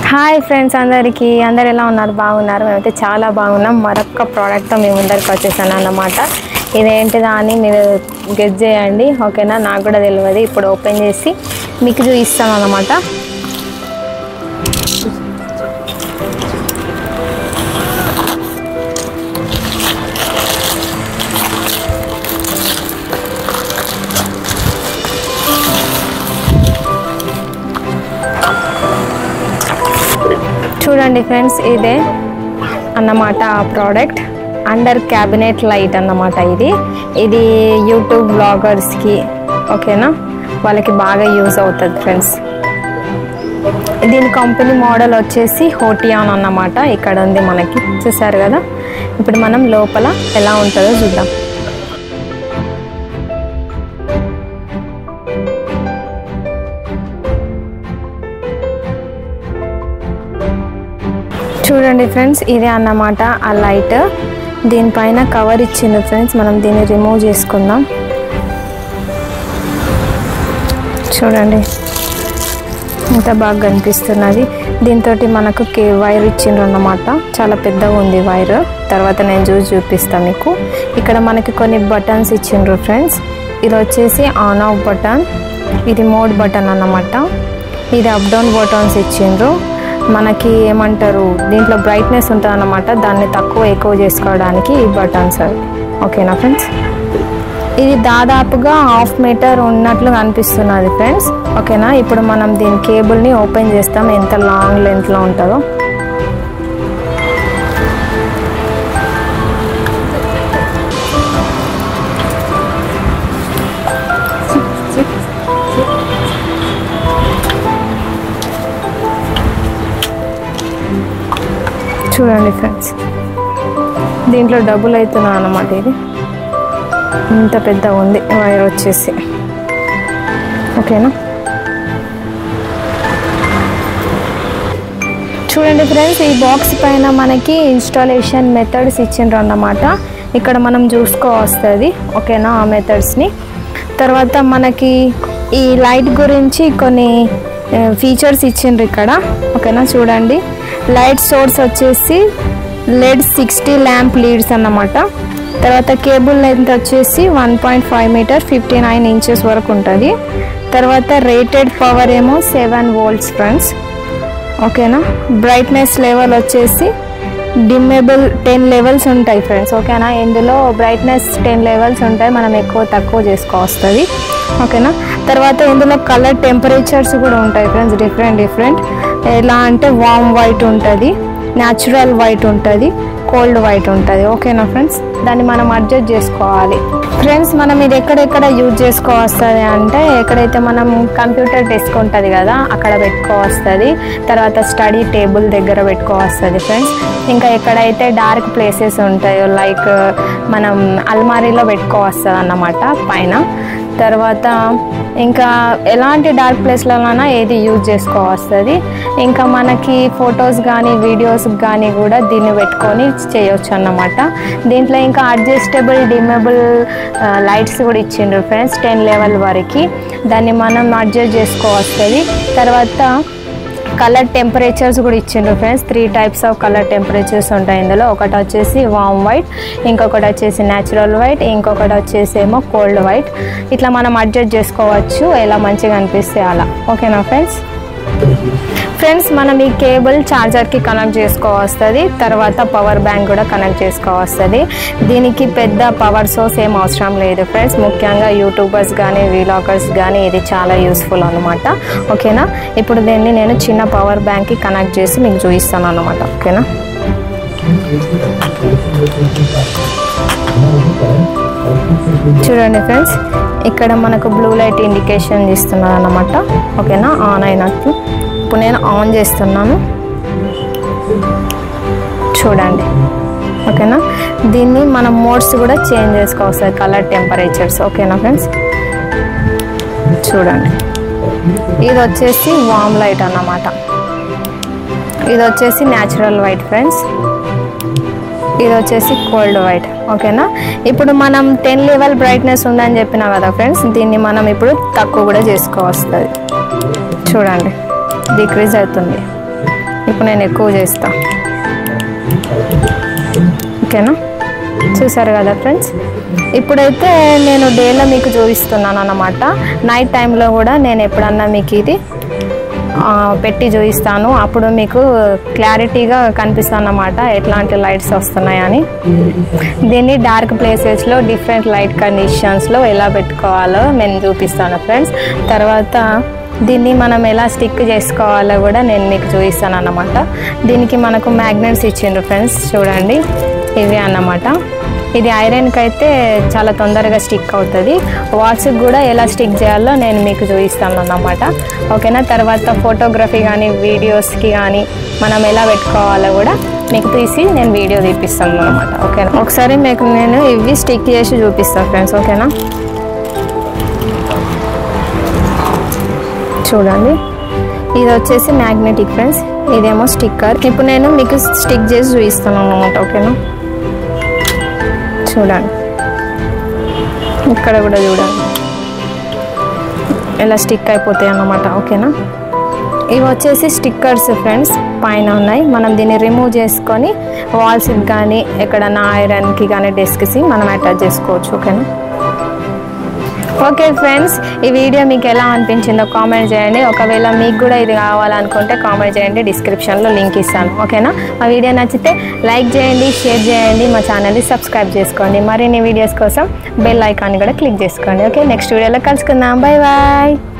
hi friends అందరికీ అందరు ఎలా ఉన్నారు బాగున్నారు మేమైతే చాలా బాగున్నాం మరొక ప్రోడక్ట్తో మేము ముందరికి వచ్చేసాను అన్నమాట ఇదేంటిదా అని మీరు గెట్ చేయండి ఓకేనా నాకు కూడా తెలియదు ఇప్పుడు ఓపెన్ చేసి మీకు చూపిస్తాను అన్నమాట చూడండి ఫ్రెండ్స్ ఇదే అన్నమాట ఆ ప్రోడక్ట్ అండర్ క్యాబినెట్ లైట్ అన్నమాట ఇది ఇది యూట్యూబ్ బ్లాగర్స్కి ఓకేనా వాళ్ళకి బాగా యూజ్ అవుతుంది ఫ్రెండ్స్ దీని కంపెనీ మోడల్ వచ్చేసి హోటియాన్ అన్నమాట ఇక్కడ ఉంది మనకి చూసారు కదా ఇప్పుడు మనం లోపల ఎలా ఉంటుందో చూద్దాం చూడండి ఫ్రెండ్స్ ఇదే అన్నమాట ఆ లైట్ దీనిపైన కవర్ ఇచ్చింది ఫ్రెండ్స్ మనం దీన్ని రిమూవ్ చేసుకుందాం చూడండి ఎంత బాగా కనిపిస్తున్నది దీంతో మనకు కే వైర్ ఇచ్చిండ్రు అన్నమాట చాలా పెద్దగా ఉంది వైర్ తర్వాత నేను చూసి చూపిస్తాను మీకు ఇక్కడ మనకి కొన్ని బటన్స్ ఇచ్చిండ్రు ఫ్రెండ్స్ ఇది వచ్చేసి ఆన్ ఆఫ్ బటన్ ఇది మోడ్ బటన్ అన్నమాట ఇది అప్ డౌన్ బటన్స్ ఇచ్చిండ్రు మనకి ఏమంటారు దీంట్లో బ్రైట్నెస్ ఉంటుంది అన్నమాట దాన్ని తక్కువ ఎక్కువ చేసుకోవడానికి ఈ బటన్స్ అవి ఓకేనా ఫ్రెండ్స్ ఇది దాదాపుగా హాఫ్ మీటర్ ఉన్నట్లు కనిపిస్తున్నది ఫ్రెండ్స్ ఓకేనా ఇప్పుడు మనం దీని కేబుల్ని ఓపెన్ చేస్తాం ఎంత లాంగ్ లెంత్లో ఉంటుందో చూడండి ఫ్రెండ్స్ దీంట్లో డబుల్ అవుతున్నా అన్నమాట ఇది ఇంత పెద్ద ఉంది వైర్ వచ్చేసి ఓకేనా చూడండి ఫ్రెండ్స్ ఈ బాక్స్ పైన మనకి ఇన్స్టాలేషన్ మెథడ్స్ ఇచ్చిండ్రు అన్నమాట ఇక్కడ మనం చూసుకోవస్తుంది ఓకేనా ఆ మెథడ్స్ని తర్వాత మనకి ఈ లైట్ గురించి కొన్ని ఫీచర్స్ ఇచ్చిండ్రు ఇక్కడ ఓకేనా చూడండి లైట్ సోర్స్ వచ్చేసి లెడ్ సిక్స్టీ ల్యాంప్ లీడ్స్ అన్నమాట తర్వాత కేబుల్ లెంత్ వచ్చేసి one point five meter fifty nine inches వరకు ఉంటుంది తర్వాత రేటెడ్ పవర్ ఏమో సెవెన్ వోల్ట్స్ ఫ్రెండ్స్ ఓకేనా బ్రైట్నెస్ లెవెల్ వచ్చేసి డిమ్మేబుల్ టెన్ లెవెల్స్ ఉంటాయి ఫ్రెండ్స్ ఓకేనా ఇందులో బ్రైట్నెస్ టెన్ లెవెల్స్ ఉంటాయి మనం ఎక్కువ తక్కువ చేసుకోవస్తుంది ఓకేనా తర్వాత ఇందులో కలర్ టెంపరేచర్స్ కూడా ఉంటాయి ఫ్రెండ్స్ డిఫరెంట్ డిఫరెంట్ ఎలా అంటే వామ్ వైట్ ఉంటుంది న్యాచురల్ వైట్ ఉంటుంది కోల్డ్ వైట్ ఉంటుంది ఓకేనా ఫ్రెండ్స్ దాన్ని మనం అడ్జస్ట్ చేసుకోవాలి ఫ్రెండ్స్ మనం ఇది ఎక్కడెక్కడ యూజ్ చేసుకోవస్తుంది అంటే ఎక్కడైతే మనం కంప్యూటర్ డెస్క్ ఉంటుంది కదా అక్కడ పెట్టుకోవస్తుంది తర్వాత స్టడీ టేబుల్ దగ్గర పెట్టుకోవస్తుంది ఫ్రెండ్స్ ఇంకా ఎక్కడైతే డార్క్ ప్లేసెస్ ఉంటాయో లైక్ మనం అల్మారీలో పెట్టుకోవస్తుంది అన్నమాట పైన తర్వాత ఇంకా ఎలాంటి డార్క్ ప్లేస్లలోనైనా ఏది యూజ్ చేసుకోవస్తుంది ఇంకా మనకి ఫొటోస్ కానీ వీడియోస్ కానీ కూడా దీన్ని పెట్టుకొని చేయొచ్చు అన్నమాట దీంట్లో ఇంకా అడ్జస్టబుల్ డిమేబుల్ లైట్స్ కూడా ఇచ్చిండ్రు ఫ్రెండ్స్ టెన్ లెవెల్ వరకు దాన్ని మనం అడ్జస్ట్ చేసుకోవస్తుంది తర్వాత కలర్ టెంపరేచర్స్ కూడా ఇచ్చిండ్రు friends three types of colour temperatures ఉంటాయి ఇందులో ఒకటి వచ్చేసి వామ్ వైట్ ఇంకొకటి వచ్చేసి న్యాచురల్ వైట్ ఇంకొకటి వచ్చేసి ఏమో కోల్డ్ వైట్ ఇట్లా మనం అడ్జస్ట్ చేసుకోవచ్చు ఎలా మంచిగా అనిపిస్తే అలా ఓకేనా ఫ్రెండ్స్ ఫ్రెండ్స్ మనం ఈ కేబుల్ ఛార్జర్కి కనెక్ట్ చేసుకోవస్తుంది తర్వాత పవర్ బ్యాంక్ కూడా కనెక్ట్ చేసుకోవస్తుంది దీనికి పెద్ద పవర్ సోర్స్ ఏం అవసరం లేదు ఫ్రెండ్స్ ముఖ్యంగా యూట్యూబర్స్ కానీ వీలాగర్స్ కానీ ఇది చాలా యూస్ఫుల్ అనమాట ఓకేనా ఇప్పుడు దీన్ని నేను చిన్న పవర్ బ్యాంక్కి కనెక్ట్ చేసి మీకు చూపిస్తాను అనమాట ఓకేనా చూడండి ఫ్రెండ్స్ ఇక్కడ మనకు బ్లూ లైట్ ఇండికేషన్ ఇస్తున్నారు అనమాట ఓకేనా ఆన్ అయినట్టు ఇప్పుడు నేను ఆన్ చేస్తున్నాను చూడండి ఓకేనా దీన్ని మనం మోడ్స్ కూడా చేంజ్ చేసుకోవచ్చు కలర్ టెంపరేచర్స్ ఓకేనా ఫ్రెండ్స్ చూడండి ఇది వచ్చేసి వామ్ లైట్ అన్నమాట ఇది వచ్చేసి న్యాచురల్ వైట్ ఫ్రెండ్స్ ఇది వచ్చేసి కోల్డ్ వైట్ ఓకేనా ఇప్పుడు మనం టెన్ లెవెల్ బ్రైట్నెస్ ఉందని చెప్పినా కదా ఫ్రెండ్స్ దీన్ని మనం ఇప్పుడు తక్కువ కూడా చేసుకోవస్తుంది చూడండి డిక్రీజ్ అవుతుంది ఇప్పుడు నేను ఎక్కువ చేస్తా ఓకేనా చూసారు కదా ఫ్రెండ్స్ ఇప్పుడైతే నేను డేలో మీకు చూపిస్తున్నాను అన్నమాట నైట్ టైంలో కూడా నేను ఎప్పుడన్నా మీకు ఇది ఆ, పెట్టి చూపిస్తాను అప్పుడు మీకు క్లారిటీగా కనిపిస్తుంది అన్నమాట ఎట్లాంటి లైట్స్ వస్తున్నాయని దీన్ని డార్క్ ప్లేసెస్లో డిఫరెంట్ లైట్ కండిషన్స్లో ఎలా పెట్టుకోవాలో నేను చూపిస్తాను ఫ్రెండ్స్ తర్వాత దీన్ని మనం ఎలా స్టిక్ చేసుకోవాలో కూడా నేను మీకు చూపిస్తాను అన్నమాట దీనికి మనకు మ్యాగ్నెట్స్ ఇచ్చిండ్రు ఫ్రెండ్స్ చూడండి ఇవి అన్నమాట ఇది ఐరన్కి అయితే చాలా తొందరగా స్టిక్ అవుతుంది వాల్స్కి కూడా ఎలా స్టిక్ చేయాలో నేను మీకు చూపిస్తాను అన్నమాట ఓకేనా తర్వాత ఫోటోగ్రఫీ కానీ వీడియోస్కి కానీ మనం ఎలా పెట్టుకోవాలో కూడా మీకు తీసి నేను వీడియో తీపిస్తాను అనమాట ఓకేనా ఒకసారి మీకు నేను ఇవి స్టిక్ చేసి చూపిస్తాను ఫ్రెండ్స్ ఓకేనా చూడండి ఇది వచ్చేసి మ్యాగ్నెటిక్ ఫ్రెండ్స్ ఇదేమో స్టిక్కర్ ఇప్పుడు నేను మీకు స్టిక్ చేసి చూపిస్తాను అన్నమాట ఓకేనా చూడండి ఇక్కడ కూడా చూడండి ఇలా స్టిక్ అయిపోతాయి అన్నమాట ఓకేనా ఇవి వచ్చేసి స్టిక్కర్స్ ఫ్రెండ్స్ పైన ఉన్నాయి మనం దీన్ని రిమూవ్ చేసుకొని వాల్స్కి కానీ ఎక్కడన్నా ఐరన్కి కానీ డెస్క్కి మనం అటాచ్ చేసుకోవచ్చు ఓకేనా ఓకే ఫ్రెండ్స్ ఈ వీడియో మీకు ఎలా అనిపించిందో కామెంట్ చేయండి ఒకవేళ మీకు కూడా ఇది కావాలనుకుంటే కామెంట్ చేయండి డిస్క్రిప్షన్లో లింక్ ఇస్తాను ఓకేనా మా వీడియో నచ్చితే లైక్ చేయండి షేర్ చేయండి మా ఛానల్ని సబ్స్క్రైబ్ చేసుకోండి మరిన్ని వీడియోస్ కోసం బెల్ ఐకాన్ కూడా క్లిక్ చేసుకోండి ఓకే నెక్స్ట్ వీడియోలో కలుసుకుందాం బాయ్ బాయ్